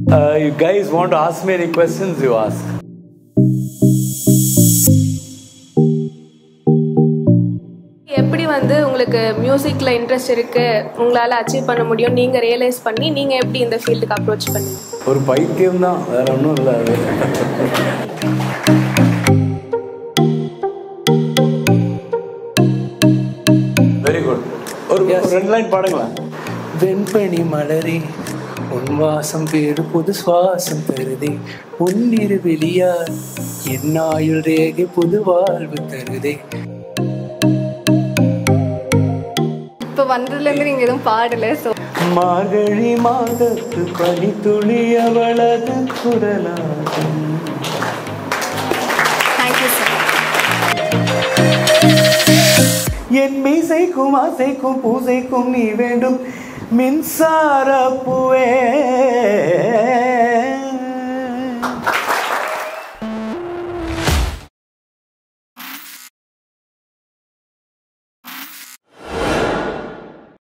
Uh, you guys want to ask me any questions, you ask. எப்படி வந்து உங்களுக்கு மியூசிக்ல இன்ட்ரெஸ்ட் இருக்கு உங்களால அச்சீவ் பண்ண முடியும் நீங்க ரியலைஸ் பண்ணி நீங்க எப்படி இந்த ஃபீல்டுக்கு அப்ரோச் பண்ணீங்க ஒரு பைத்தியம் தான் வேற ஒன்றும் இல்லை அது வெரி குட் ஒரு ஒரு ரெண்டு லைன் பாடுங்களேன் வெண்பனி மலரே உன் வாசம் வேறு புது சுவாசம் தருதே உன்னிரு வெளியார் என் ஆயுள் ரேகை புது வாழ்வு தருதே இப்போ வந்ததுலேருந்து நீங்கள் எதுவும் பாடலை ஸோ மார்கழி மாதத்து பனி துளி அவளது குரலாகும் தேங்க்யூ சார் என் மீசைக்கும் ஆசைக்கும் பூசைக்கும் நீ வேண்டும் மின்சார பூவே